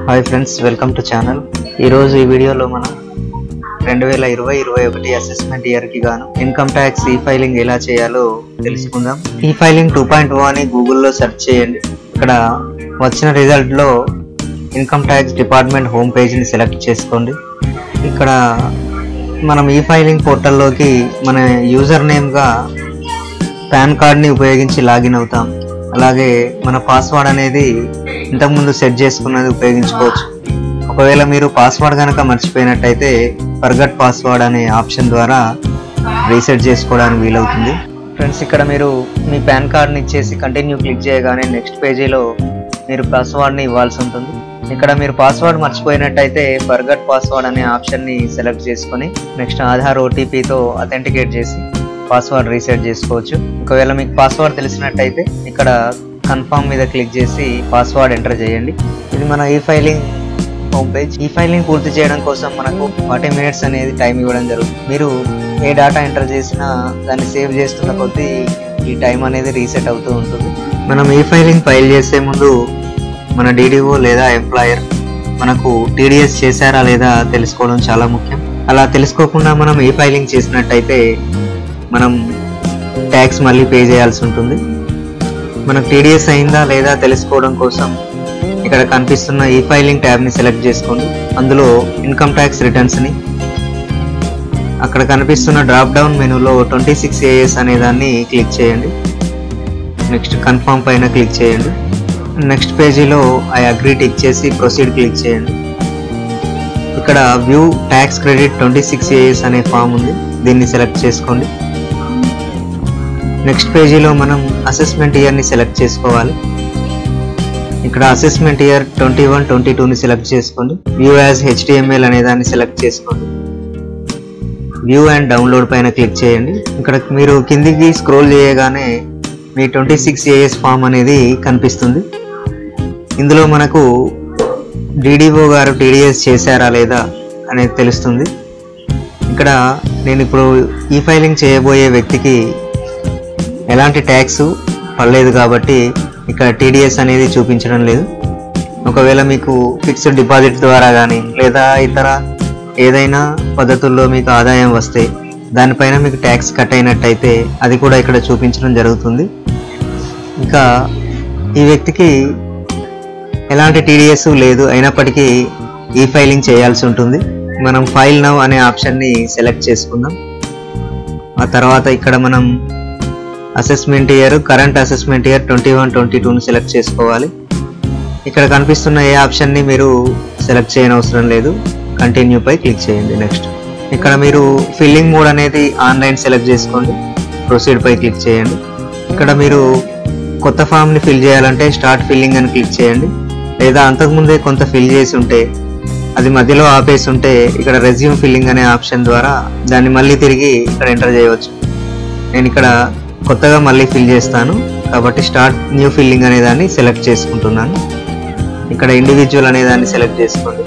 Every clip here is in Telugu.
hi friends welcome to channel ఈరోజు ఈ వీడియోలో మనం రెండు వేల ఇరవై ఇరవై ఒకటి అసెస్మెంట్ ఇయర్కి గాను ఇన్కమ్ ట్యాక్స్ ఈ ఫైలింగ్ ఎలా చేయాలో తెలుసుకుందాం ఈ ఫైలింగ్ టూ పాయింట్ ఓ అని గూగుల్లో సెర్చ్ చేయండి ఇక్కడ వచ్చిన రిజల్ట్లో ఇన్కమ్ ట్యాక్స్ డిపార్ట్మెంట్ హోమ్ పేజ్ని సెలెక్ట్ చేసుకోండి ఇక్కడ మనం ఈ ఫైలింగ్ పోర్టల్లోకి మన యూజర్ నేమ్గా పాన్ కార్డ్ని ఉపయోగించి లాగిన్ అవుతాం అలాగే మన పాస్వర్డ్ అనేది ఇంతకుముందు సెట్ చేసుకున్నది ఉపయోగించుకోవచ్చు ఒకవేళ మీరు పాస్వర్డ్ కనుక మర్చిపోయినట్టయితే ఫర్గట్ పాస్వర్డ్ అనే ఆప్షన్ ద్వారా రీసెట్ చేసుకోవడానికి వీలవుతుంది ఫ్రెండ్స్ ఇక్కడ మీరు మీ పాన్ కార్డ్ని ఇచ్చేసి కంటిన్యూ క్లిక్ చేయగానే నెక్స్ట్ పేజీలో మీరు పాస్వర్డ్ని ఇవ్వాల్సి ఉంటుంది ఇక్కడ మీరు పాస్వర్డ్ మర్చిపోయినట్టయితే ఫర్గట్ పాస్వర్డ్ అనే ఆప్షన్ని సెలెక్ట్ చేసుకొని నెక్స్ట్ ఆధార్ ఓటీపీతో అథెంటికేట్ చేసి పాస్వర్డ్ రీసెట్ చేసుకోవచ్చు ఒకవేళ మీకు పాస్వర్డ్ తెలిసినట్టయితే ఇక్కడ కన్ఫర్మ్ మీద క్లిక్ చేసి పాస్వర్డ్ ఎంటర్ చేయండి ఇది మన e filing home page e filing పూర్తి చేయడం కోసం మనకు ఫార్టీ మినిట్స్ అనేది టైం ఇవ్వడం జరుగుతుంది మీరు ఏ డేటా ఎంటర్ చేసినా దాన్ని సేవ్ చేస్తున్న కొద్దీ ఈ టైం అనేది రీసెట్ అవుతూ ఉంటుంది మనం ఈ ఫైలింగ్ ఫైల్ చేసే ముందు మన డీడీఓ లేదా ఎంప్లాయర్ మనకు టీడీఎస్ చేశారా లేదా తెలుసుకోవడం చాలా ముఖ్యం అలా తెలుసుకోకుండా మనం ఈ ఫైలింగ్ చేసినట్టయితే మనం ట్యాక్స్ మళ్ళీ పే చేయాల్సి ఉంటుంది మనకు టీడీఎస్ అయిందా లేదా తెలుసుకోవడం కోసం ఇక్కడ కనిపిస్తున్న ఈ ఫైలింగ్ ట్యాబ్ని సెలెక్ట్ చేసుకోండి అందులో ఇన్కమ్ ట్యాక్స్ రిటర్న్స్ని అక్కడ కనిపిస్తున్న డ్రాప్ డౌన్ మెనూలో ట్వంటీ సిక్స్ ఏఎస్ అనే దాన్ని క్లిక్ చేయండి నెక్స్ట్ కన్ఫర్మ్ పైన క్లిక్ చేయండి నెక్స్ట్ పేజీలో ఐ అగ్రీ టిక్ చేసి ప్రొసీడ్ క్లిక్ చేయండి ఇక్కడ view tax credit twenty six AS అనే ఫామ్ ఉంది దీన్ని సెలెక్ట్ చేసుకోండి నెక్స్ట్ పేజీలో మనం అసెస్మెంట్ ఇయర్ని సెలెక్ట్ చేసుకోవాలి ఇక్కడ assessment year twenty one twenty టూని సెలెక్ట్ చేసుకోండి వ్యూ యాజ్ హెచ్డిఎంఎల్ అనే దాన్ని సెలెక్ట్ చేసుకోండి వ్యూ అండ్ డౌన్లోడ్ పైన క్లిక్ చేయండి ఇక్కడ మీరు కిందికి స్క్రోల్ చేయగానే మీ ట్వంటీ సిక్స్ ఏఎస్ ఫామ్ అనేది కనిపిస్తుంది ఇందులో మనకు డిడిఓ గారు టీడీఎస్ చేశారా లేదా అనేది తెలుస్తుంది ఇక్కడ నేను ఇప్పుడు ఈ ఫైలింగ్ చేయబోయే వ్యక్తికి ఎలాంటి ట్యాక్స్ పడలేదు కాబట్టి ఇక్కడ టీడీఎస్ అనేది చూపించడం లేదు ఒకవేళ మీకు ఫిక్స్డ్ డిపాజిట్ ద్వారా కానీ లేదా ఇతర ఏదైనా పద్ధతుల్లో మీకు ఆదాయం వస్తే దానిపైన మీకు ట్యాక్స్ కట్ అయినట్టయితే అది కూడా ఇక్కడ చూపించడం జరుగుతుంది ఇంకా ఈ వ్యక్తికి ఎలాంటి టీడీఎస్ లేదు అయినప్పటికీ ఈ ఫైలింగ్ చేయాల్సి ఉంటుంది మనం ఫైల్ నవ్ అనే ఆప్షన్ని సెలెక్ట్ చేసుకుందాం ఆ తర్వాత ఇక్కడ మనం assessment year current assessment year twenty one twenty టూను సెలెక్ట్ చేసుకోవాలి ఇక్కడ కనిపిస్తున్న ఏ ఆప్షన్ని మీరు సెలెక్ట్ చేయనవసరం లేదు కంటిన్యూ పై క్లిక్ చేయండి నెక్స్ట్ ఇక్కడ మీరు ఫిల్లింగ్ మోడ్ అనేది ఆన్లైన్ సెలెక్ట్ చేసుకోండి ప్రొసీడ్ పై క్లిక్ చేయండి ఇక్కడ మీరు కొత్త ఫామ్ని ఫిల్ చేయాలంటే స్టార్ట్ ఫిల్లింగ్ అని క్లిక్ చేయండి లేదా అంతకుముందే కొంత ఫిల్ చేసి ఉంటే అది మధ్యలో ఆపేసి ఉంటే ఇక్కడ రెజ్యూమ్ ఫిల్లింగ్ అనే ఆప్షన్ ద్వారా దాన్ని మళ్ళీ తిరిగి ఇక్కడ ఎంటర్ చేయవచ్చు నేను ఇక్కడ కొత్తగా మళ్ళీ ఫిల్ చేస్తాను కాబట్టి స్టార్ట్ న్యూ ఫిల్లింగ్ అనే దాన్ని సెలెక్ట్ చేసుకుంటున్నాను ఇక్కడ ఇండివిజువల్ అనే దాన్ని సెలెక్ట్ చేసుకోండి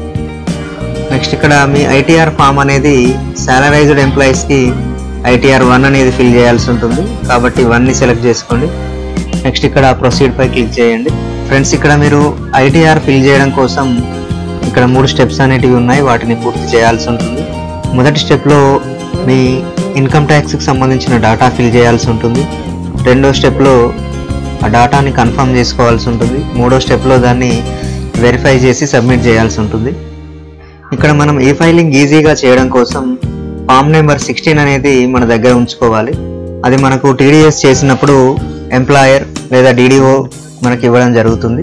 నెక్స్ట్ ఇక్కడ మీ ఐటీఆర్ ఫామ్ అనేది సాలరైజ్డ్ ఎంప్లాయీస్కి ఐటీఆర్ వన్ అనేది ఫిల్ చేయాల్సి ఉంటుంది కాబట్టి వన్ని సెలెక్ట్ చేసుకోండి నెక్స్ట్ ఇక్కడ ప్రొసీడ్ పై క్లిక్ చేయండి ఫ్రెండ్స్ ఇక్కడ మీరు ఐటీఆర్ ఫిల్ చేయడం కోసం ఇక్కడ మూడు స్టెప్స్ అనేటివి ఉన్నాయి వాటిని పూర్తి చేయాల్సి ఉంటుంది మొదటి స్టెప్లో మీ ఇన్కమ్ ట్యాక్స్కి సంబంధించిన డేటా ఫిల్ చేయాల్సి ఉంటుంది రెండో స్టెప్లో ఆ డేటాని కన్ఫర్మ్ చేసుకోవాల్సి ఉంటుంది మూడో స్టెప్లో దాన్ని వెరిఫై చేసి సబ్మిట్ చేయాల్సి ఉంటుంది ఇక్కడ మనం ఈ ఫైలింగ్ ఈజీగా చేయడం కోసం ఫామ్ నెంబర్ సిక్స్టీన్ అనేది మన దగ్గర ఉంచుకోవాలి అది మనకు టీడీఎస్ చేసినప్పుడు ఎంప్లాయర్ లేదా డీడీఓ మనకి ఇవ్వడం జరుగుతుంది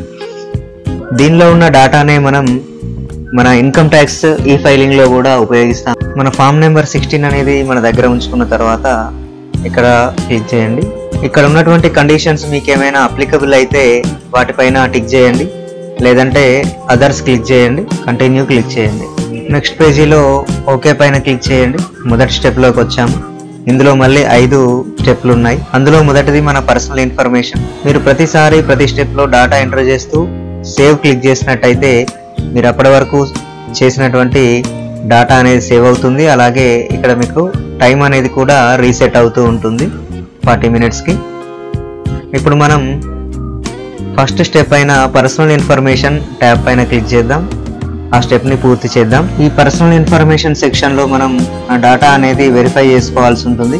దీనిలో ఉన్న డేటానే మనం మన ఇన్కమ్ ట్యాక్స్ ఈ ఫైలింగ్లో కూడా ఉపయోగిస్తాం మన ఫామ్ నెంబర్ సిక్స్టీన్ అనేది మన దగ్గర ఉంచుకున్న తర్వాత ఇక్కడ క్లిక్ చేయండి ఇక్కడ ఉన్నటువంటి కండిషన్స్ మీకు ఏమైనా అప్లికబుల్ అయితే వాటిపైన టిక్ చేయండి లేదంటే అదర్స్ క్లిక్ చేయండి కంటిన్యూ క్లిక్ చేయండి నెక్స్ట్ పేజీలో ఓకే పైన క్లిక్ చేయండి మొదటి స్టెప్లోకి వచ్చాము ఇందులో మళ్ళీ ఐదు స్టెప్లు ఉన్నాయి అందులో మొదటిది మన పర్సనల్ ఇన్ఫర్మేషన్ మీరు ప్రతిసారి ప్రతి స్టెప్లో డేటా ఎంటర్ చేస్తూ సేవ్ క్లిక్ చేసినట్టయితే మీరు అప్పటి వరకు చేసినటువంటి డేటా అనేది సేవ్ అవుతుంది అలాగే ఇక్కడ మీకు టైం అనేది కూడా రీసెట్ అవుతూ ఉంటుంది ఫార్టీ మినిట్స్కి ఇప్పుడు మనం ఫస్ట్ స్టెప్ అయిన పర్సనల్ ఇన్ఫర్మేషన్ ట్యాబ్ పైన క్లిక్ చేద్దాం ఆ స్టెప్ని పూర్తి చేద్దాం ఈ పర్సనల్ ఇన్ఫర్మేషన్ సెక్షన్లో మనం ఆ డేటా అనేది వెరిఫై చేసుకోవాల్సి ఉంటుంది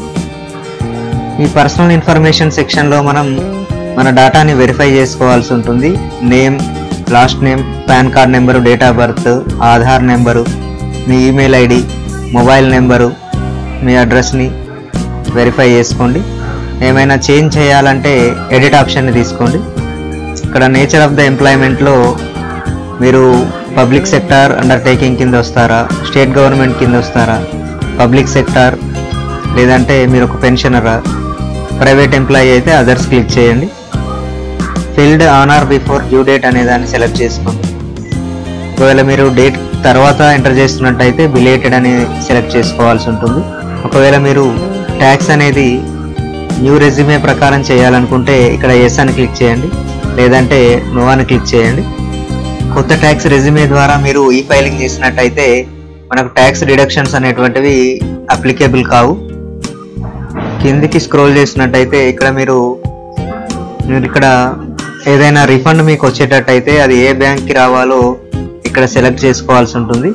ఈ పర్సనల్ ఇన్ఫర్మేషన్ సెక్షన్లో మనం మన డేటాని వెరిఫై చేసుకోవాల్సి ఉంటుంది name last name PAN card number date of birth Aadhaar number మీ ఈమెయిల్ ఐడి మొబైల్ నెంబరు మీ అడ్రస్ని వెరిఫై చేసుకోండి ఏమైనా చేంజ్ చేయాలంటే ఎడిట్ ఆప్షన్ని తీసుకోండి ఇక్కడ నేచర్ ఆఫ్ ద ఎంప్లాయ్మెంట్లో మీరు పబ్లిక్ సెక్టార్ అండర్టేకింగ్ కింద వస్తారా స్టేట్ గవర్నమెంట్ కింద వస్తారా పబ్లిక్ సెక్టార్ లేదంటే మీరు ఒక పెన్షనరా ప్రైవేట్ ఎంప్లాయీ అయితే అదర్స్ క్లిక్ చేయండి filed on or before due date అనే దాన్ని సెలెక్ట్ చేసుకోండి ఒకవేళ మీరు డేట్ తర్వాత ఎంటర్ చేస్తున్నట్టయితే బిలేటెడ్ అని సెలెక్ట్ చేసుకోవాల్సి ఉంటుంది ఒకవేళ మీరు ట్యాక్స్ అనేది న్యూ రెజ్యూమే ప్రకారం చేయాలనుకుంటే ఇక్కడ ఎస్ అని క్లిక్ చేయండి లేదంటే నో అని క్లిక్ చేయండి కొత్త ట్యాక్స్ రెజ్యూమే ద్వారా మీరు ఈ ఫైలింగ్ చేసినట్టయితే మనకు ట్యాక్స్ డిడక్షన్స్ అనేటువంటివి అప్లికేబుల్ కావు కిందికి స్క్రోల్ చేసినట్టయితే ఇక్కడ మీరు మీరు ఇక్కడ ఏదైనా రిఫండ్ మీకు వచ్చేటట్టయితే అది ఏ బ్యాంక్కి రావాలో ఇక్కడ సెలెక్ట్ చేసుకోవాల్సి ఉంటుంది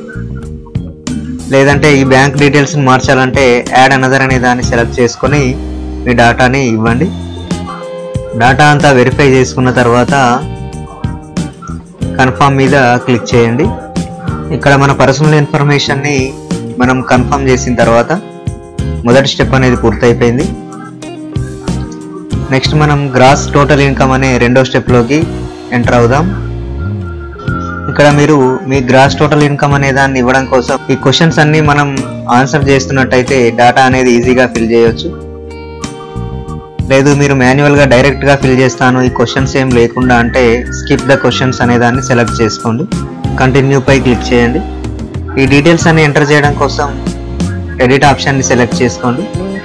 లేదంటే ఈ బ్యాంక్ డీటెయిల్స్ని మార్చాలంటే యాడ్ అనదర్ అనే దాన్ని సెలెక్ట్ చేసుకొని మీ డేటాని ఇవ్వండి డేటా అంతా వెరిఫై చేసుకున్న తర్వాత కన్ఫర్మ్ మీద క్లిక్ చేయండి ఇక్కడ మన పర్సనల్ ఇన్ఫర్మేషన్ని మనం కన్ఫర్మ్ చేసిన తర్వాత మొదటి స్టెప్ అనేది పూర్తయిపోయింది నెక్స్ట్ మనం గ్రాస్ టోటల్ ఇన్కమ్ అనే రెండో స్టెప్లోకి ఎంటర్ అవుదాం ఇక్కడ మీరు మీ గ్రాస్ టోటల్ ఇన్కమ్ అనే దాన్ని ఇవ్వడం కోసం ఈ క్వశ్చన్స్ అన్ని మనం ఆన్సర్ చేస్తున్నట్టయితే డేటా అనేది ఈజీగా ఫిల్ చేయొచ్చు లేదు మీరు మాన్యువల్గా డైరెక్ట్గా ఫిల్ చేస్తాను ఈ క్వశ్చన్స్ ఏం లేకుండా అంటే స్కిప్ ద క్వశ్చన్స్ అనే దాన్ని సెలెక్ట్ చేసుకోండి కంటిన్యూ పై క్లిక్ చేయండి ఈ డీటెయిల్స్ అన్ని ఎంటర్ చేయడం కోసం ఎడిట్ ఆప్షన్ని సెలెక్ట్ చేసుకోండి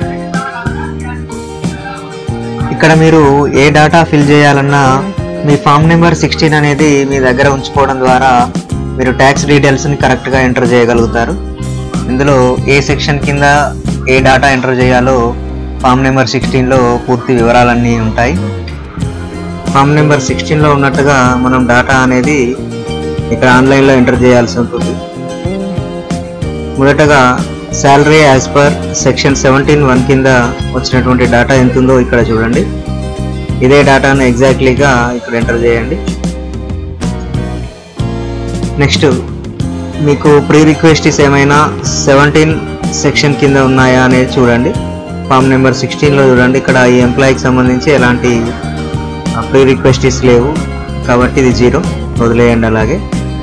ఇక్కడ మీరు ఏ డేటా ఫిల్ చేయాలన్నా మీ ఫామ్ నెంబర్ సిక్స్టీన్ అనేది మీ దగ్గర ఉంచుకోవడం ద్వారా మీరు ట్యాక్స్ డీటెయిల్స్ని కరెక్ట్గా ఎంటర్ చేయగలుగుతారు ఇందులో ఏ సెక్షన్ కింద ఏ డేటా ఎంటర్ చేయాలో ఫామ్ నెంబర్ సిక్స్టీన్లో పూర్తి వివరాలన్నీ ఉంటాయి ఫామ్ నెంబర్ సిక్స్టీన్లో ఉన్నట్టుగా మనం డేటా అనేది ఇక్కడ ఆన్లైన్లో ఎంటర్ చేయాల్సి ఉంటుంది మొదటగా salary as per section seventeen one కింద వచ్చినటువంటి డేటా ఎంత ఉందో ఇక్కడ చూడండి ఇదే డేటాను ఎగ్జాక్ట్లీగా ఇక్కడ ఎంటర్ చేయండి నెక్స్ట్ మీకు ప్రీ రిక్వెస్టీస్ ఏమైనా సెవెంటీన్ సెక్షన్ కింద ఉన్నాయా అనేది చూడండి ఫామ్ నెంబర్ సిక్స్టీన్లో చూడండి ఇక్కడ ఈ ఎంప్లాయీకి సంబంధించి ఎలాంటి ప్రీ రిక్వెస్టీస్ లేవు కాబట్టి ఇది జీరో వదిలేయండి అలాగే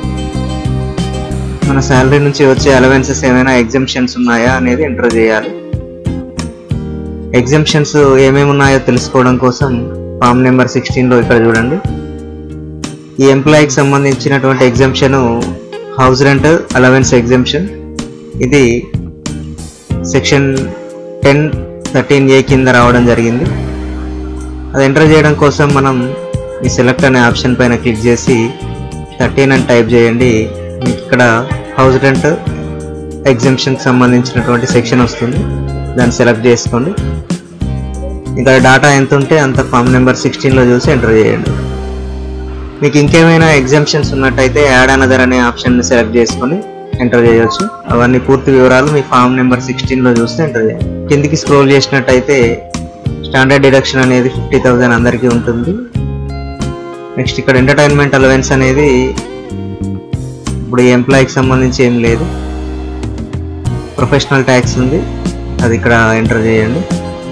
మన శాలరీ నుంచి వచ్చే అలవెన్సెస్ ఏమైనా ఎగ్జామ్షన్స్ ఉన్నాయా అనేది ఎంటర్ చేయాలి ఎగ్జామ్షన్స్ ఏమేమి ఉన్నాయో తెలుసుకోవడం కోసం ఫామ్ నెంబర్ సిక్స్టీన్లో ఇక్కడ చూడండి ఈ ఎంప్లాయీకి సంబంధించినటువంటి exemption house rent allowance exemption ఇది సెక్షన్ టెన్ థర్టీన్ ఏ కింద రావడం జరిగింది అది ఎంటర్ చేయడం కోసం మనం ఈ సెలెక్ట్ అనే ఆప్షన్ పైన క్లిక్ చేసి థర్టీన్ అని టైప్ చేయండి మీకు ఇక్కడ హౌస్ రెంట్ ఎగ్జామ్షన్కి సంబంధించినటువంటి సెక్షన్ వస్తుంది దాన్ని సెలెక్ట్ చేసుకోండి ఇక్కడ డేటా ఎంత ఉంటే అంత ఫామ్ నెంబర్ సిక్స్టీన్లో చూసి ఎంటర్ చేయండి మీకు ఇంకేమైనా ఎగ్జామ్షన్స్ ఉన్నట్టయితే యాడ్ అనదర్ అనే ఆప్షన్ని సెలెక్ట్ చేసుకొని ఎంటర్ చేయొచ్చు అవన్నీ పూర్తి వివరాలు మీ ఫామ్ నెంబర్ సిక్స్టీన్లో చూస్తే ఎంటర్ చేయండి కిందికి స్క్రోల్ చేసినట్టయితే స్టాండర్డ్ డిడక్షన్ అనేది ఫిఫ్టీ థౌజండ్ అందరికీ ఉంటుంది నెక్స్ట్ ఇక్కడ ఎంటర్టైన్మెంట్ అలవెన్స్ అనేది ఇప్పుడు ఈ ఎంప్లాయీకి సంబంధించి ఏం లేదు ప్రొఫెషనల్ ట్యాక్స్ ఉంది అది ఇక్కడ ఎంటర్ చేయండి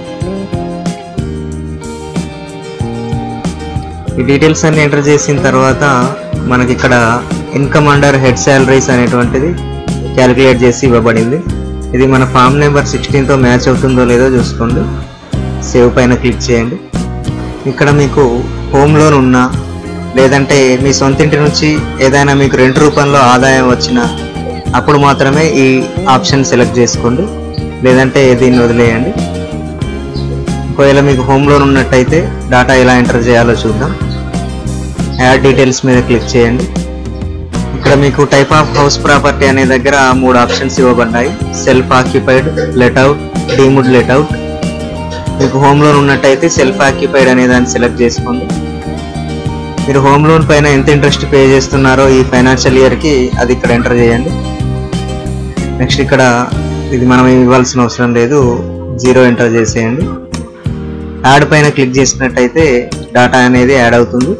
ఈ డీటెయిల్స్ అన్ని ఎంటర్ చేసిన తర్వాత మనకి ఇక్కడ ఇన్కమ్ అండర్ హెడ్ శాలరీస్ అనేటువంటిది క్యాలిక్యులేట్ చేసి ఇవ్వబడింది ఇది మన ఫామ్ నెంబర్ సిక్స్టీన్తో మ్యాచ్ అవుతుందో లేదో చూసుకోండి సేవ్ పైన క్లిక్ చేయండి ఇక్కడ మీకు హోమ్ లోన్ ఉన్నా లేదంటే మీ సొంత ఇంటి నుంచి ఏదైనా మీకు రెంట్ రూపంలో ఆదాయం వచ్చినా అప్పుడు మాత్రమే ఈ ఆప్షన్ సెలెక్ట్ చేసుకోండి లేదంటే దీన్ని వదిలేయండి ఒకవేళ మీకు హోమ్ లోన్ ఉన్నట్టయితే డేటా ఎలా ఎంటర్ చేయాలో చూద్దాం యాడ్ డీటెయిల్స్ మీద క్లిక్ చేయండి ఇక్కడ మీకు టైప్ ఆఫ్ హౌస్ ప్రాపర్టీ అనే దగ్గర మూడు ఆప్షన్స్ ఇవ్వబడ్డాయి self occupied let out deemed let out మీకు హోమ్ లోన్ ఉన్నట్టయితే సెల్ఫ్ ఆక్యుపైడ్ అనే దాన్ని సెలెక్ట్ చేసుకోండి మీరు హోమ్ లోన్ పైన ఎంత ఇంట్రెస్ట్ పే చేస్తున్నారో ఈ ఫైనాన్షియల్ ఇయర్కి అది ఇక్కడ ఎంటర్ చేయండి నెక్స్ట్ ఇక్కడ ఇది మనం ఇవ్వాల్సిన అవసరం లేదు జీరో ఎంటర్ చేసేయండి యాడ్ పైన క్లిక్ చేసినట్టయితే డేటా అనేది యాడ్ అవుతుంది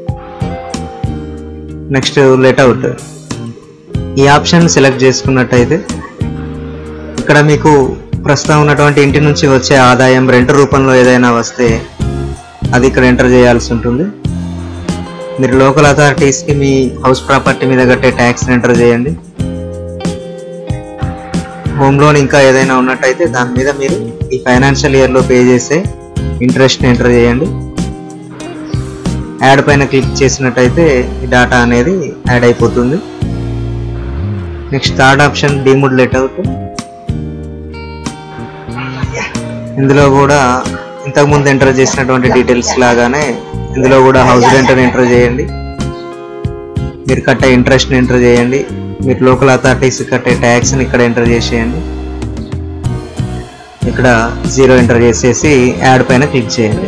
నెక్స్ట్ లెట్ అవుట్ ఈ ఆప్షన్ సెలెక్ట్ చేసుకున్నట్టయితే ఇక్కడ మీకు ప్రస్తుతం ఉన్నటువంటి ఇంటి నుంచి వచ్చే ఆదాయం రెంట్ రూపంలో ఏదైనా వస్తే అది ఇక్కడ ఎంటర్ చేయాల్సి ఉంటుంది మీరు లోకల్ అథారిటీస్కి మీ హౌస్ ప్రాపర్టీ మీద కట్టే ట్యాక్స్ని ఎంటర్ చేయండి హోమ్ లోన్ ఇంకా ఏదైనా ఉన్నట్టయితే దాని మీద మీరు ఈ ఫైనాన్షియల్ ఇయర్లో పే చేసే ఇంట్రెస్ట్ని ఎంటర్ చేయండి యాడ్ పైన క్లిక్ చేసినట్టయితే ఈ డేటా అనేది యాడ్ అయిపోతుంది next third option deemed let out ఇందులో కూడా ఇంతకుముందు ఎంటర్ చేసినటువంటి డీటెయిల్స్ లాగానే ఇందులో కూడా హౌస్ రెంట్ ఎంటర్ చేయండి మీరు కట్టే ఇంట్రెస్ట్ని ఎంటర్ చేయండి మీరు లోకల్ అథారిటీస్ కట్టే ట్యాక్స్ని ఇక్కడ ఎంటర్ చేసేయండి ఇక్కడ జీరో ఎంటర్ చేసేసి యాడ్ పైన క్లిక్ చేయండి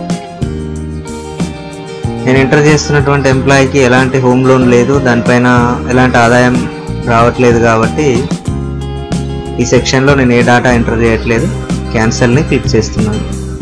నేను ఎంటర్ చేస్తున్నటువంటి ఎంప్లాయీకి ఎలాంటి హోమ్ లోన్ లేదు దానిపైన ఎలాంటి ఆదాయం రావట్లేదు కాబట్టి ఈ సెక్షన్లో నేను ఏ డేటా ఎంటర్ చేయట్లేదు క్యాన్సల్ని క్లిక్ చేస్తున్నాను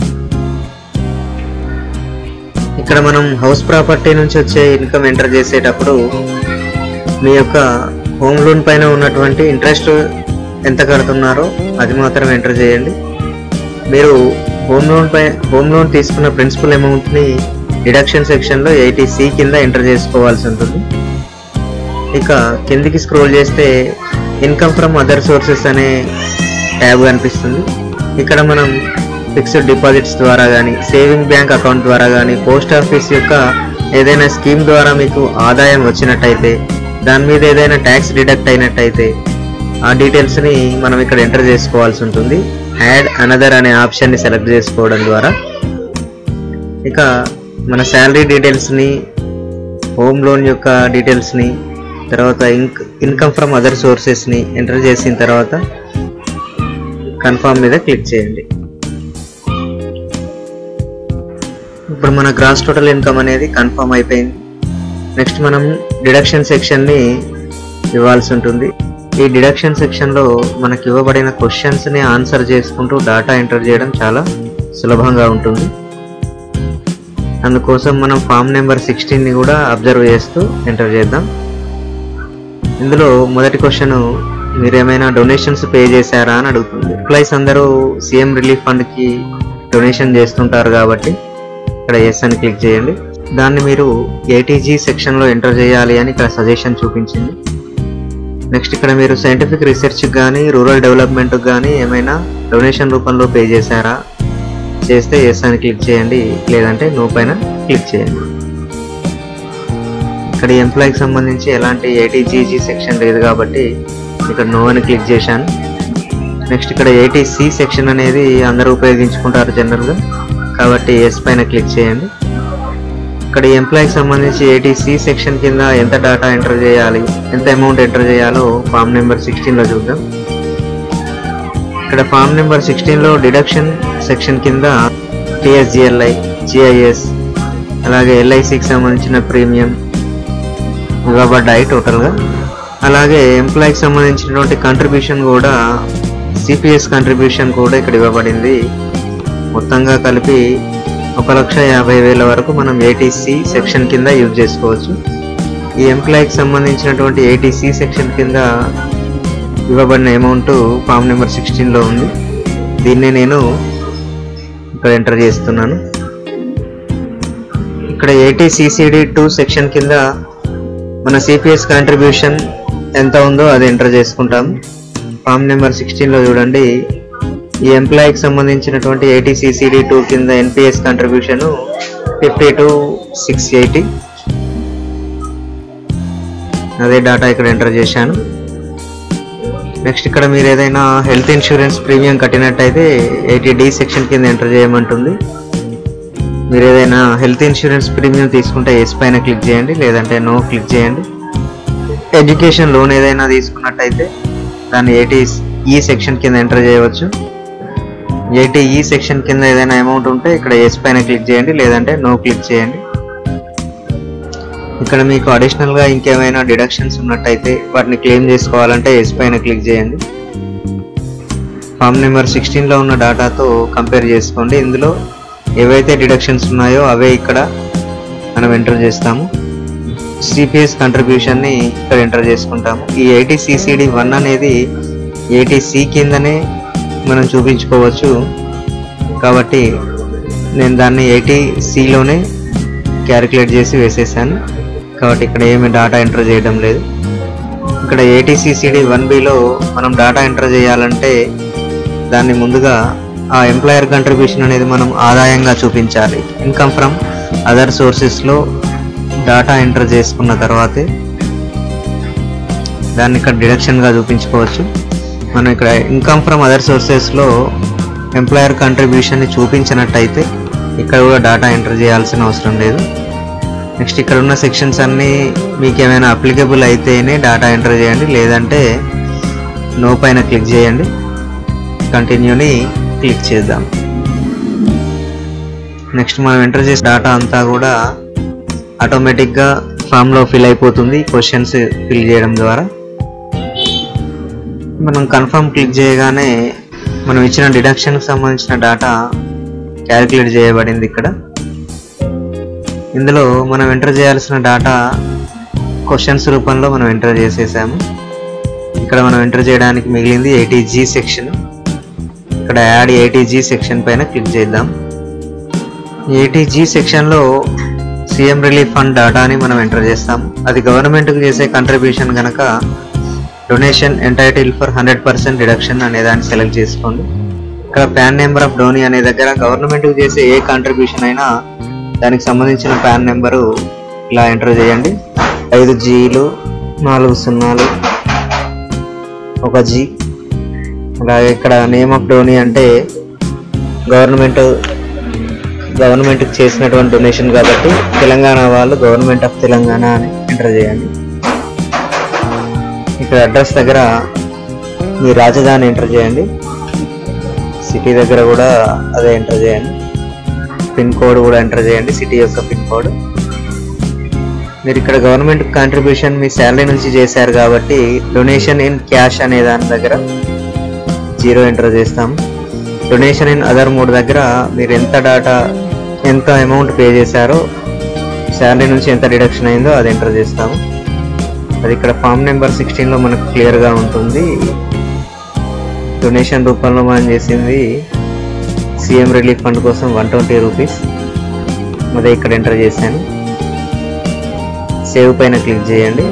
ఇక్కడ మనం హౌస్ ప్రాపర్టీ నుంచి వచ్చే ఇన్కమ్ ఎంటర్ చేసేటప్పుడు మీ యొక్క హోమ్ లోన్ పైన ఉన్నటువంటి ఇంట్రెస్ట్ ఎంత కడుతున్నారో అది మాత్రం ఎంటర్ చేయండి మీరు హోమ్ లోన్ పై హోమ్ లోన్ తీసుకున్న ప్రిన్సిపల్ అమౌంట్ని డిడక్షన్ సెక్షన్లో ఎయిటీ సి కింద ఎంటర్ చేసుకోవాల్సి ఉంటుంది ఇక కిందికి స్క్రోల్ చేస్తే ఇన్కమ్ ఫ్రమ్ అదర్ సోర్సెస్ అనే ట్యాబ్ కనిపిస్తుంది ఇక్కడ మనం ఫిక్స్డ్ డిపాజిట్స్ ద్వారా కానీ సేవింగ్ బ్యాంక్ అకౌంట్ ద్వారా కానీ పోస్ట్ ఆఫీస్ యొక్క ఏదైనా స్కీమ్ ద్వారా మీకు ఆదాయం వచ్చినట్టయితే దాని మీద ఏదైనా ట్యాక్స్ డిడక్ట్ అయినట్టయితే ఆ డీటెయిల్స్ని మనం ఇక్కడ ఎంటర్ చేసుకోవాల్సి ఉంటుంది యాడ్ అనదర్ అనే ఆప్షన్ని సెలెక్ట్ చేసుకోవడం ద్వారా ఇక మన శాలరీ డీటెయిల్స్ని హోమ్ లోన్ యొక్క డీటెయిల్స్ని తర్వాత ఇంక్ ఇన్కమ్ ఫ్రమ్ అదర్ సోర్సెస్ని ఎంటర్ చేసిన తర్వాత కన్ఫర్మ్ మీద క్లిక్ చేయండి ఇప్పుడు మన గ్రాస్ టోటల్ ఇన్కమ్ అనేది కన్ఫర్మ్ అయిపోయింది నెక్స్ట్ మనం డిడక్షన్ సెక్షన్ని ఇవ్వాల్సి ఉంటుంది ఈ డిడక్షన్ సెక్షన్లో మనకి ఇవ్వబడిన క్వశ్చన్స్ని ఆన్సర్ చేసుకుంటూ డేటా ఎంటర్ చేయడం చాలా సులభంగా ఉంటుంది అందుకోసం మనం ఫామ్ నెంబర్ సిక్స్టీన్ని కూడా అబ్జర్వ్ చేస్తూ ఎంటర్ చేద్దాం ఇందులో మొదటి క్వశ్చన్ మీరు ఏమైనా డొనేషన్స్ పే చేశారా అని అడుగుతుంది ఎంప్లాయీస్ అందరూ సీఎం రిలీఫ్ ఫండ్కి డొనేషన్ చేస్తుంటారు కాబట్టి ఇక్కడ ఎస్ అని క్లిక్ చేయండి దాన్ని మీరు ఏటీజీ సెక్షన్లో ఎంటర్ చేయాలి అని ఇక్కడ సజెషన్ చూపించింది నెక్స్ట్ ఇక్కడ మీరు సైంటిఫిక్ రీసెర్చ్ కానీ రూరల్ డెవలప్మెంట్ కానీ ఏమైనా డొనేషన్ రూపంలో పే చేశారా చేస్తే ఎస్ అని క్లిక్ చేయండి లేదంటే నో పైన క్లిక్ చేయండి ఇక్కడ ఎంప్లాయీకి సంబంధించి ఎలాంటి ఏటీజీజీ సెక్షన్ లేదు కాబట్టి ఇక్కడ నో అని క్లిక్ చేశాను నెక్స్ట్ ఇక్కడ ఏటీసీ సెక్షన్ అనేది అందరూ ఉపయోగించుకుంటారు జనరల్గా కాబట్టి ఎస్ పైన క్లిక్ చేయండి ఇక్కడ ఎంప్లాయీకి సంబంధించి ఏటీసీ సెక్షన్ కింద ఎంత డేటా ఎంటర్ చేయాలి ఎంత అమౌంట్ ఎంటర్ చేయాలో ఫామ్ నెంబర్ సిక్స్టీన్లో చూద్దాం ఇక్కడ ఫామ్ నెంబర్ సిక్స్టీన్లో డిడక్షన్ సెక్షన్ కింద టిఎస్జిఎల్ఐ జిఐఎస్ అలాగే ఎల్ఐసికి సంబంధించిన ప్రీమియం ఇవ్వబడ్డాయి టోటల్గా అలాగే ఎంప్లాయీకి సంబంధించినటువంటి కంట్రిబ్యూషన్ కూడా సిపిఎస్ కంట్రిబ్యూషన్ కూడా ఇక్కడ ఇవ్వబడింది మొత్తంగా కలిపి ఒక లక్ష యాభై వేల వరకు మనం ఏటీసీ సెక్షన్ కింద యూజ్ చేసుకోవచ్చు ఈ ఎంప్లాయీకి సంబంధించినటువంటి ఏటీసీ సెక్షన్ కింద ఇవ్వబడిన అమౌంట్ ఫామ్ నెంబర్ సిక్స్టీన్లో ఉంది దీన్నే నేను ఇక్కడ ఎంటర్ చేస్తున్నాను ఇక్కడ ఏటీసీసీడీ టూ సెక్షన్ కింద మన సిపిఎస్ కాంట్రిబ్యూషన్ ఎంత ఉందో అది ఎంటర్ చేసుకుంటాం ఫామ్ నెంబర్ సిక్స్టీన్లో చూడండి ఈ ఎంప్లాయీకి సంబంధించినటువంటి ఏటీసీసీడీ టూ కింద NPS contribution fifty two six eighty అదే డేటా ఇక్కడ ఎంటర్ చేశాను నెక్స్ట్ ఇక్కడ మీరు ఏదైనా హెల్త్ ఇన్సూరెన్స్ ప్రీమియం కట్టినట్టయితే ఎయిటీ డి సెక్షన్ కింద ఎంటర్ చేయమంటుంది మీరు ఏదైనా హెల్త్ ఇన్సూరెన్స్ ప్రీమియం తీసుకుంటే ఎస్ పైన క్లిక్ చేయండి లేదంటే నో క్లిక్ చేయండి ఎడ్యుకేషన్ లోన్ ఏదైనా తీసుకున్నట్టయితే దాన్ని ఎయిటీ ఈ సెక్షన్ కింద ఎంటర్ చేయవచ్చు ఎయిటీ ఈ సెక్షన్ కింద ఏదైనా అమౌంట్ ఉంటే ఇక్కడ ఎస్ పైన క్లిక్ చేయండి లేదంటే నో క్లిక్ చేయండి ఇక్కడ మీకు అడిషనల్గా ఇంకేమైనా డిడక్షన్స్ ఉన్నట్టయితే వాటిని క్లెయిమ్ చేసుకోవాలంటే ఎస్ పైన క్లిక్ చేయండి ఫామ్ నెంబర్ సిక్స్టీన్లో ఉన్న డేటాతో కంపేర్ చేసుకోండి ఇందులో ఏవైతే డిడక్షన్స్ ఉన్నాయో అవే ఇక్కడ మనం ఎంటర్ చేస్తాము సిపిఎస్ కంట్రిబ్యూషన్ని ఇక్కడ ఎంటర్ చేసుకుంటాము ఈ ఎయిటీ సిసిడి వన్ అనేది ఎయిటీ సి కిందనే మనం చూపించుకోవచ్చు కాబట్టి నేను దాన్ని ఎయిటీ సిలోనే క్యాలిక్యులేట్ చేసి వేసేసాను కాబట్టి ఇక్కడ ఏమి డేటా ఎంటర్ చేయడం లేదు ఇక్కడ ఏటీసీసీడి వన్ బిలో మనం డేటా ఎంటర్ చేయాలంటే దాన్ని ముందుగా ఆ ఎంప్లాయర్ కంట్రిబ్యూషన్ అనేది మనం ఆదాయంగా చూపించాలి ఇన్కమ్ ఫ్రమ్ అదర్ సోర్సెస్లో డేటా ఎంటర్ చేసుకున్న తర్వాతే దాన్ని ఇక్కడ డిడక్షన్గా చూపించుకోవచ్చు మనం ఇక్కడ ఇన్కమ్ ఫ్రమ్ అదర్ సోర్సెస్లో ఎంప్లాయర్ కంట్రిబ్యూషన్ని చూపించినట్టయితే ఇక్కడ కూడా డేటా ఎంటర్ చేయాల్సిన అవసరం లేదు నెక్స్ట్ ఇక్కడ ఉన్న సెక్షన్స్ అన్నీ మీకు ఏమైనా అప్లికబుల్ అయితేనే డేటా ఎంటర్ చేయండి లేదంటే నో పైన క్లిక్ చేయండి కంటిన్యూని క్లిక్ చేద్దాం నెక్స్ట్ మనం ఎంటర్ చేసే డేటా అంతా కూడా ఆటోమేటిక్గా ఫామ్లో ఫిల్ అయిపోతుంది క్వశ్చన్స్ ఫిల్ చేయడం ద్వారా మనం కన్ఫర్మ్ క్లిక్ చేయగానే మనం ఇచ్చిన డిడక్షన్కి సంబంధించిన డేటా క్యాలిక్యులేట్ చేయబడింది ఇక్కడ ఇందులో మనం ఎంటర్ చేయాల్సిన డేటా క్వశ్చన్స్ రూపంలో మనం ఎంటర్ చేసేసాము ఇక్కడ మనం ఎంటర్ చేయడానికి మిగిలింది ఎయిటీ జీ సెక్షన్ ఇక్కడ యాడ్ ఎయిటీ జీ సెక్షన్ పైన క్లిక్ చేద్దాం ఎయిటీ జీ సెక్షన్లో సీఎం రిలీఫ్ ఫండ్ డేటాని మనం ఎంటర్ చేస్తాం అది గవర్నమెంట్కి చేసే కంట్రిబ్యూషన్ కనుక donation entitle for hundred percent deduction అనే దాన్ని సెలెక్ట్ చేసుకోండి ఇక్కడ ప్యాన్ నెంబర్ ఆఫ్ డోనీ అనే దగ్గర గవర్నమెంట్కి చేసే ఏ కంట్రిబ్యూషన్ అయినా దానికి సంబంధించిన ప్యాన్ నెంబరు ఇలా ఎంటర్ చేయండి ఐదు జీలు నాలుగు సున్నాలు ఒక జీ అలాగే ఇక్కడ నేమ్ ఆఫ్ డోనీ అంటే గవర్నమెంట్ గవర్నమెంట్కి చేసినటువంటి డొనేషన్ కాబట్టి తెలంగాణ వాళ్ళు గవర్నమెంట్ ఆఫ్ తెలంగాణ అని ఎంటర్ చేయండి ఇక్కడ అడ్రస్ దగ్గర మీ రాజధాని ఎంటర్ చేయండి సిటీ దగ్గర కూడా అదే ఎంటర్ చేయండి పిన్ కోడ్ కూడా ఎంటర్ చేయండి సిటీ యొక్క పిన్ కోడ్ మీరు ఇక్కడ గవర్నమెంట్ కాంట్రిబ్యూషన్ మీ శాలరీ నుంచి చేశారు కాబట్టి డొనేషన్ ఇన్ క్యాష్ అనే దాని దగ్గర జీరో ఎంటర్ చేస్తాం డొనేషన్ ఇన్ అదర్ మూడు దగ్గర మీరు ఎంత డాటా ఎంత అమౌంట్ పే చేశారో శాలరీ నుంచి ఎంత డిడక్షన్ అయిందో అది ఎంటర్ చేస్తాము అది ఇక్కడ ఫామ్ నెంబర్ సిక్స్టీన్లో మనకు క్లియర్గా ఉంటుంది డొనేషన్ రూపంలో మనం చేసింది సీఎం రిలీఫ్ ఫండ్ కోసం వన్ ట్వంటీ రూపీస్ అదే ఇక్కడ ఎంటర్ చేశాను సేవ్ పైన క్లిక్ చేయండి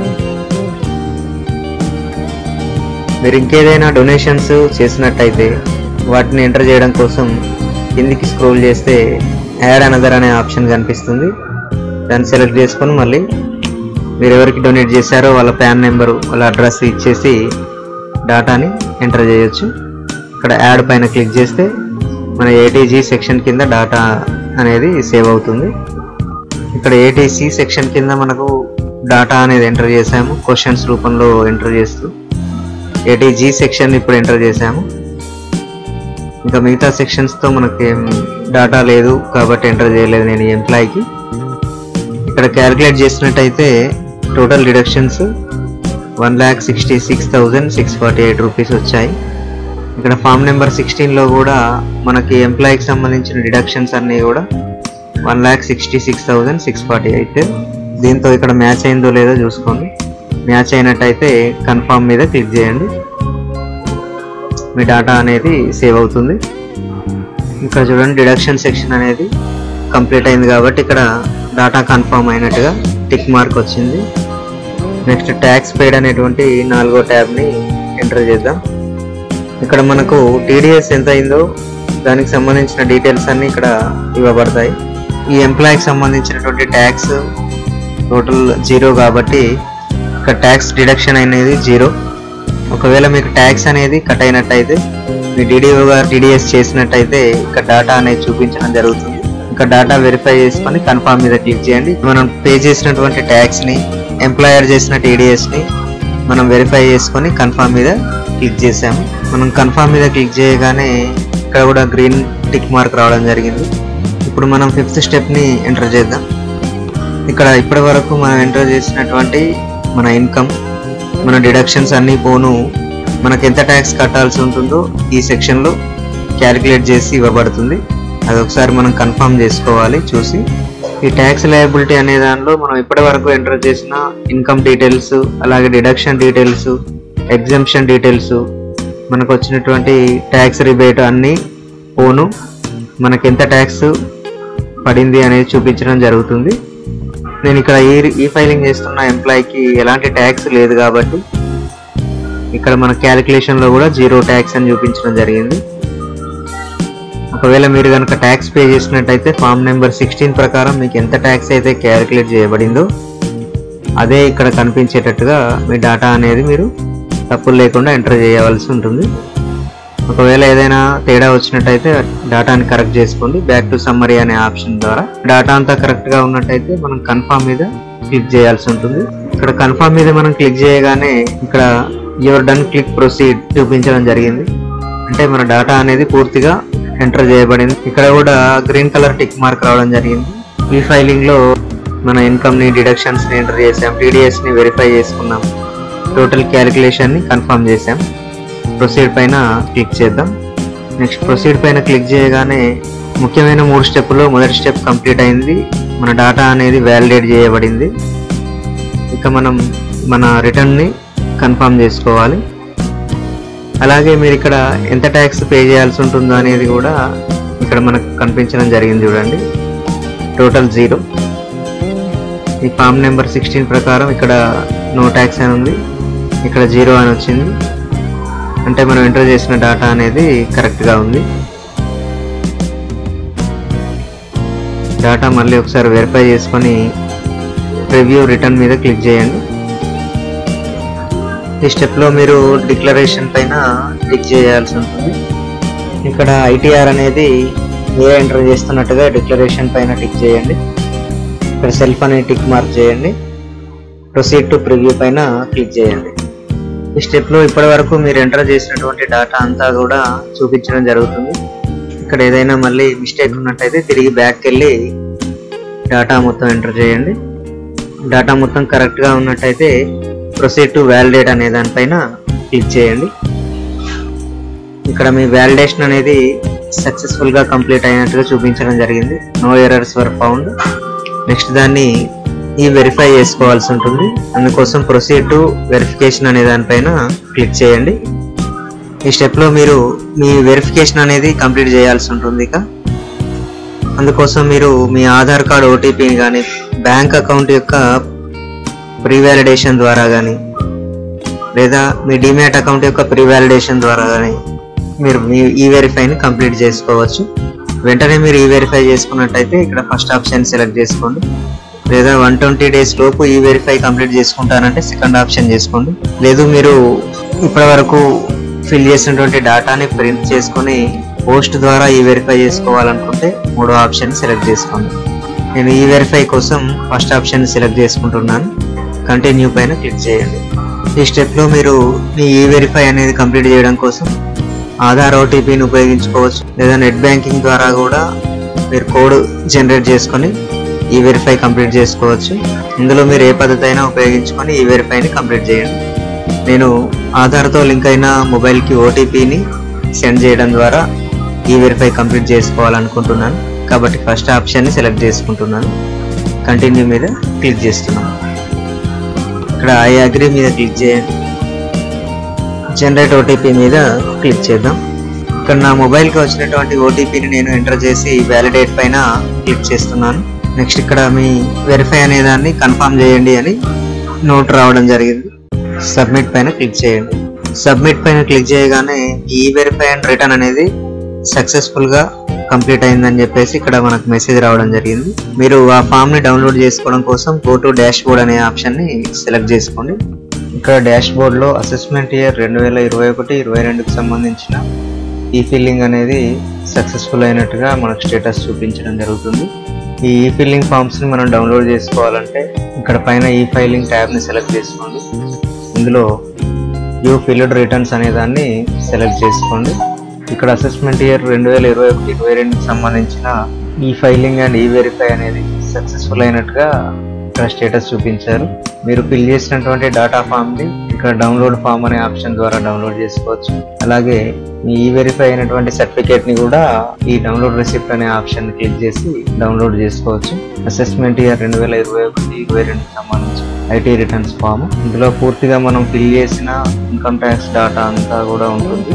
మీరు ఇంకేదైనా డొనేషన్స్ చేసినట్టయితే వాటిని ఎంటర్ చేయడం కోసం కిందికి స్క్రోల్ చేస్తే యాడ్ అనదర్ అనే ఆప్షన్ కనిపిస్తుంది దాన్ని సెలెక్ట్ చేసుకొని మళ్ళీ మీరు ఎవరికి డొనేట్ చేశారో వాళ్ళ ప్యాన్ నెంబరు వాళ్ళ అడ్రస్ ఇచ్చేసి డేటాని ఎంటర్ చేయొచ్చు ఇక్కడ యాడ్ పైన క్లిక్ చేస్తే మన ఏటీజీ సెక్షన్ కింద డేటా అనేది సేవ్ అవుతుంది ఇక్కడ ఏటీసీ సెక్షన్ కింద మనకు డేటా అనేది ఎంటర్ చేసాము క్వశ్చన్స్ రూపంలో ఎంటర్ చేస్తూ ఏటీజీ సెక్షన్ ఇప్పుడు ఎంటర్ చేసాము ఇంకా మిగతా సెక్షన్స్తో మనకి ఏం డేటా లేదు కాబట్టి ఎంటర్ చేయలేదు నేను ఈ ఎంప్లాయీకి ఇక్కడ క్యాలిక్యులేట్ చేసినట్టయితే total deductions one lakh sixty six thousand six forty eight rupees వచ్చాయి ఇక్కడ ఫామ్ నెంబర్ సిక్స్టీన్లో కూడా మనకి ఎంప్లాయీకి సంబంధించిన డిడక్షన్స్ అన్నీ కూడా one lakh sixty six thousand six forty eight దీంతో ఇక్కడ మ్యాచ్ అయిందో లేదో చూసుకోండి మ్యాచ్ అయినట్టయితే కన్ఫామ్ మీద క్లిక్ చేయండి మీ డేటా అనేది సేవ్ అవుతుంది ఇక్కడ చూడండి డిడక్షన్ సెక్షన్ అనేది కంప్లీట్ అయింది కాబట్టి ఇక్కడ డేటా కన్ఫర్మ్ అయినట్టుగా టిక్ మార్క్ వచ్చింది నెక్స్ట్ ట్యాక్స్ పేడ్ అనేటువంటి నాలుగో ట్యాబ్ని ఎంటర్ చేద్దాం ఇక్కడ మనకు టీడీఎస్ ఎంత అయిందో దానికి సంబంధించిన డీటెయిల్స్ అన్ని ఇక్కడ ఇవ్వబడతాయి ఈ ఎంప్లాయీకి సంబంధించినటువంటి ట్యాక్స్ టోటల్ జీరో కాబట్టి ఇక్కడ ట్యాక్స్ డిడక్షన్ అనేది జీరో ఒకవేళ మీకు ట్యాక్స్ అనేది కట్ అయినట్టయితే మీ డిడిఓ గారు టీడీఎస్ చేసినట్టయితే ఇక్కడ డేటా అనేది చూపించడం జరుగుతుంది ఇంకా డేటా వెరిఫై చేసుకొని కన్ఫామ్ మీద క్లిక్ చేయండి మనం పే చేసినటువంటి ట్యాక్స్ ని ఎంప్లాయర్ చేసిన టీడీఎస్ ని మనం వెరిఫై చేసుకొని కన్ఫామ్ మీద క్లిక్ చేసాము మనం కన్ఫామ్ మీద క్లిక్ చేయగానే ఇక్కడ కూడా గ్రీన్ టిక్ మార్క్ రావడం జరిగింది ఇప్పుడు మనం ఫిఫ్త్ స్టెప్ ని ఎంటర్ చేద్దాం ఇక్కడ ఇప్పటి వరకు మనం ఎంటర్ చేసినటువంటి మన ఇన్కమ్ మన డిడక్షన్స్ అన్నీ పోను మనకు ఎంత ట్యాక్స్ కట్టాల్సి ఉంటుందో ఈ సెక్షన్లో క్యాలిక్యులేట్ చేసి ఇవ్వబడుతుంది అది ఒకసారి మనం కన్ఫర్మ్ చేసుకోవాలి చూసి ఈ ట్యాక్స్ లయబిలిటీ అనే దానిలో మనం ఇప్పటి వరకు ఎంటర్ చేసిన ఇన్కమ్ డీటెయిల్స్ అలాగే డిడక్షన్ డీటెయిల్స్ ఎగ్జంప్షన్ డీటెయిల్స్ మనకు వచ్చినటువంటి ట్యాక్స్ రిబేట్ అన్నీ పోను మనకి ఎంత ట్యాక్స్ పడింది అనేది చూపించడం జరుగుతుంది నేను ఇక్కడ ఈ ఈ ఫైలింగ్ చేస్తున్న ఎంప్లాయీకి ఎలాంటి ట్యాక్స్ లేదు కాబట్టి ఇక్కడ మన క్యాలిక్యులేషన్లో కూడా జీరో ట్యాక్స్ అని చూపించడం జరిగింది ఒకవేళ మీరు కనుక ట్యాక్స్ పే చేసినట్టయితే ఫామ్ నెంబర్ సిక్స్టీన్ ప్రకారం మీకు ఎంత ట్యాక్స్ అయితే క్యాలిక్యులేట్ చేయబడిందో అదే ఇక్కడ కనిపించేటట్టుగా మీ డేటా అనేది మీరు తప్పులు లేకుండా ఎంటర్ చేయవలసి ఉంటుంది ఒకవేళ ఏదైనా తేడా వచ్చినట్టయితే డేటాని కరెక్ట్ చేసుకోండి బ్యాక్ టు సమ్మరీ అనే ఆప్షన్ ద్వారా డేటా అంతా కరెక్ట్గా ఉన్నట్టయితే మనం కన్ఫర్మ్ మీద క్లిక్ చేయాల్సి ఉంటుంది ఇక్కడ కన్ఫర్మ్ మీద మనం క్లిక్ చేయగానే ఇక్కడ యువర్ డన్ క్లిక్ ప్రొసీడ్ చూపించడం జరిగింది అంటే మన డేటా అనేది పూర్తిగా ఎంటర్ చేయబడింది ఇక్కడ కూడా గ్రీన్ కలర్ టిక్ మార్క్ రావడం జరిగింది ఈ ఫైలింగ్ లో మన ఇన్కమ్ ని డిడక్షన్స్ ని ఎంటర్ చేసాం టీడీఎస్ ని వెరిఫై చేసుకున్నాం టోటల్ క్యాలిక్యులేషన్ ని కన్ఫర్మ్ చేసాం ప్రొసీడ్ పైన క్లిక్ చేద్దాం నెక్స్ట్ ప్రొసీడ్ పైన క్లిక్ చేయగానే ముఖ్యమైన మూడు స్టెప్లో మొదటి స్టెప్ కంప్లీట్ అయింది మన డేటా అనేది వ్యాలిడేట్ చేయబడింది ఇక మనం మన రిటర్న్ ని కన్ఫర్మ్ చేసుకోవాలి అలాగే మీరు ఇక్కడ ఎంత ట్యాక్స్ పే చేయాల్సి ఉంటుందో అనేది కూడా ఇక్కడ మనకు కనిపించడం జరిగింది చూడండి టోటల్ జీరో ఈ ఫామ్ నెంబర్ సిక్స్టీన్ ప్రకారం ఇక్కడ నో ట్యాక్స్ అని ఉంది ఇక్కడ జీరో అని వచ్చింది అంటే మనం ఎంటర్ చేసిన డేటా అనేది కరెక్ట్గా ఉంది డేటా మళ్ళీ ఒకసారి వెరిఫై చేసుకొని రివ్యూ రిటర్న్ మీద క్లిక్ చేయండి ఈ స్టెప్లో మీరు డిక్లరేషన్ పైన క్లిక్ చేయాల్సి ఉంటుంది ఇక్కడ ఐటీఆర్ అనేది మీరే ఎంటర్ చేస్తున్నట్టుగా డిక్లరేషన్ పైన టిక్ చేయండి ఇక్కడ సెల్ఫ్ అనే టిక్ మార్క్ చేయండి ప్రొసీడ్ టు ప్రివ్యూ పైన క్లిక్ చేయండి ఈ స్టెప్లో ఇప్పటి వరకు మీరు ఎంటర్ చేసినటువంటి డేటా అంతా కూడా చూపించడం జరుగుతుంది ఇక్కడ ఏదైనా మళ్ళీ మిస్టేక్ ఉన్నట్టయితే తిరిగి బ్యాక్ వెళ్ళి డేటా మొత్తం ఎంటర్ చేయండి డేటా మొత్తం కరెక్ట్గా ఉన్నట్టయితే ప్రొసీడ్ టు వ్యాలిడేట్ అనే దానిపైన క్లిక్ చేయండి ఇక్కడ మీ వ్యాలిడేషన్ అనేది సక్సెస్ఫుల్గా కంప్లీట్ అయినట్టుగా చూపించడం జరిగింది no errors were found next దాన్ని ఈ వెరిఫై చేసుకోవాల్సి ఉంటుంది అందుకోసం ప్రొసీడ్ టు వెరిఫికేషన్ అనే దానిపైన క్లిక్ చేయండి ఈ స్టెప్లో మీరు మీ వెరిఫికేషన్ అనేది కంప్లీట్ చేయాల్సి ఉంటుంది ఇక అందుకోసం మీరు మీ ఆధార్ కార్డ్ ఓటీపీని కానీ బ్యాంక్ అకౌంట్ యొక్క ప్రీ వ్యాలిడేషన్ ద్వారా కానీ లేదా మీ డిమ్యాట్ అకౌంట్ యొక్క ప్రీ వ్యాలిడేషన్ ద్వారా కానీ మీరు మీ ఈ వెరిఫైని కంప్లీట్ చేసుకోవచ్చు వెంటనే మీరు ఈ వెరిఫై చేసుకున్నట్టయితే ఇక్కడ ఫస్ట్ ఆప్షన్ సెలెక్ట్ చేసుకోండి లేదా వన్ ట్వంటీ డేస్ లోపు ఈ వెరిఫై కంప్లీట్ చేసుకుంటానంటే సెకండ్ ఆప్షన్ చేసుకోండి లేదు మీరు ఇప్పటి వరకు ఫిల్ చేసినటువంటి డేటాని ప్రింట్ చేసుకొని పోస్ట్ ద్వారా ఈ వెరిఫై చేసుకోవాలనుకుంటే మూడో ఆప్షన్ సెలెక్ట్ చేసుకోండి నేను ఈ వెరిఫై కోసం ఫస్ట్ ఆప్షన్ సెలెక్ట్ చేసుకుంటున్నాను కంటిన్యూ పైన క్లిక్ చేయండి ఈ స్టెప్లో మీరు మీ ఈ వెరిఫై అనేది కంప్లీట్ చేయడం కోసం ఆధార్ ఓటీపీని ఉపయోగించుకోవచ్చు లేదా నెట్ బ్యాంకింగ్ ద్వారా కూడా మీరు కోడ్ జనరేట్ చేసుకొని ఈ వెరిఫై కంప్లీట్ చేసుకోవచ్చు ఇందులో మీరు ఏ పద్ధతి అయినా ఉపయోగించుకొని ఈ వెరిఫైని కంప్లీట్ చేయండి నేను ఆధార్తో లింక్ అయిన మొబైల్కి ఓటీపీని సెండ్ చేయడం ద్వారా ఈ వెరిఫై కంప్లీట్ చేసుకోవాలనుకుంటున్నాను కాబట్టి ఫస్ట్ ఆప్షన్ని సెలెక్ట్ చేసుకుంటున్నాను కంటిన్యూ మీద క్లిక్ చేస్తున్నాను ఇక్కడ ఐ అగ్రి మీద క్లిక్ చేయండి జనరేట్ ఓటీపీ మీద క్లిక్ చేద్దాం ఇక్కడ నా మొబైల్కి వచ్చినటువంటి ఓటీపీని నేను ఎంటర్ చేసి వ్యాలిడేట్ పైన క్లిక్ చేస్తున్నాను నెక్స్ట్ ఇక్కడ మీ వెరిఫై అనే దాన్ని కన్ఫర్మ్ చేయండి అని నోట్ రావడం జరిగింది సబ్మిట్ పైన క్లిక్ చేయండి సబ్మిట్ పైన క్లిక్ చేయగానే ఈ వెరిఫై అండ్ రిటర్న్ అనేది సక్సెస్ఫుల్ గా కంప్లీట్ అయిందని చెప్పేసి ఇక్కడ మనకు మెసేజ్ రావడం జరిగింది మీరు ఆ ఫామ్ ని డౌన్లోడ్ చేసుకోవడం కోసం గో టు డాష్ బోర్డ్ అనే ఆప్షన్ ని సెలెక్ట్ చేసుకోండి ఇక్కడ డాష్ బోర్డ్ లో అసెస్మెంట్ ఇయర్ రెండు వేల ఇరవై ఒకటి ఇరవై రెండుకి సంబంధించిన ఈ ఫిల్లింగ్ అనేది సక్సెస్ఫుల్ అయినట్టుగా మనకు స్టేటస్ చూపించడం జరుగుతుంది ఈ ఈ ఫిల్లింగ్ ఫామ్స్ ని మనం డౌన్లోడ్ చేసుకోవాలంటే ఇక్కడ పైన ఈ ఫైలింగ్ ట్యాబ్ ని సెలెక్ట్ చేసుకోండి ఇందులో యూ ఫిల్డ్ రిటర్న్స్ అనే దాన్ని సెలెక్ట్ చేసుకోండి ఇక్కడ అసెస్మెంట్ ఇయర్ రెండు వేల ఇరవై ఒకటి ఇరవై రెండుకి సంబంధించిన ఈ ఫైలింగ్ అండ్ ఈ వెరిఫై అనేది సక్సెస్ఫుల్ అయినట్టుగా ఇక్కడ స్టేటస్ చూపించారు మీరు ఫిల్ చేసినటువంటి డేటా ఫామ్ ని ఇక్కడ డౌన్లోడ్ ఫామ్ అనే ఆప్షన్ ద్వారా డౌన్లోడ్ చేసుకోవచ్చు అలాగే మీ ఈ వెరిఫై అయినటువంటి సర్టిఫికేట్ ని కూడా ఈ డౌన్లోడ్ రిసిప్ట్ అనే ఆప్షన్ క్లిక్ చేసి డౌన్లోడ్ చేసుకోవచ్చు అసెస్మెంట్ ఇయర్ రెండు వేల ఇరవై ఒకటి ఇరవై రెండుకి సంబంధించి ఐటీ రిటర్న్స్ ఫామ్ ఇందులో పూర్తిగా మనం ఫిల్ చేసిన ఇన్కమ్ ట్యాక్స్ డేటా అంతా కూడా ఉంటుంది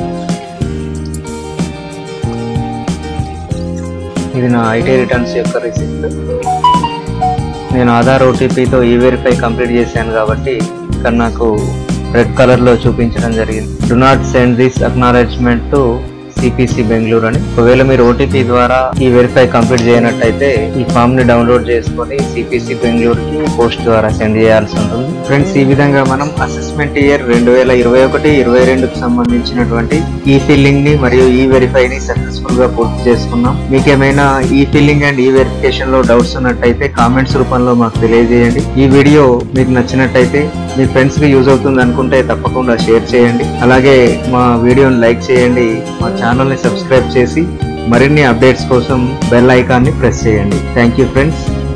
ఇది నా ఐటీ రిటర్న్స్ యొక్క రిసిప్ట్ నేను ఆధార్ ఓటీపీతో ఈ వెరిఫై కంప్లీట్ చేశాను కాబట్టి ఇక్కడ నాకు రెడ్ కలర్ లో చూపించడం జరిగింది do not send this acknowledgement to CPC Bengaluru అని ఒకవేళ మీరు ఓటీపీ ద్వారా ఈ వెరిఫై కంప్లీట్ చేయనట్టయితే ఈ ఫామ్ ని డౌన్లోడ్ చేసుకొని సిపిసి బెంగళూరు కి పోస్ట్ ద్వారా సెండ్ చేయాల్సి ఉంటుంది ఫ్రెండ్స్ ఈ విధంగా మనం అసెస్మెంట్ ఇయర్ రెండు వేల ఇరవై ఒకటి ఇరవై రెండుకి సంబంధించినటువంటి ఈ ఫిల్లింగ్ ని మరియు ఈ వెరిఫై ని సక్సెస్ఫుల్ గా పూర్తి చేసుకున్నాం మీకేమైనా ఈ ఫిల్లింగ్ అండ్ ఈ వెరిఫికేషన్ లో డౌట్స్ ఉన్నట్టయితే కామెంట్స్ రూపంలో మాకు తెలియజేయండి ఈ వీడియో మీకు నచ్చినట్టయితే మీ ఫ్రెండ్స్ కి యూజ్ అవుతుంది అనుకుంటే తప్పకుండా షేర్ చేయండి అలాగే మా వీడియోని లైక్ చేయండి మా ఛానల్ ని సబ్స్క్రైబ్ చేసి మరిన్ని అప్డేట్స్ కోసం బెల్ ఐకాన్ ని ప్రెస్ చేయండి థ్యాంక్ యూ ఫ్రెండ్స్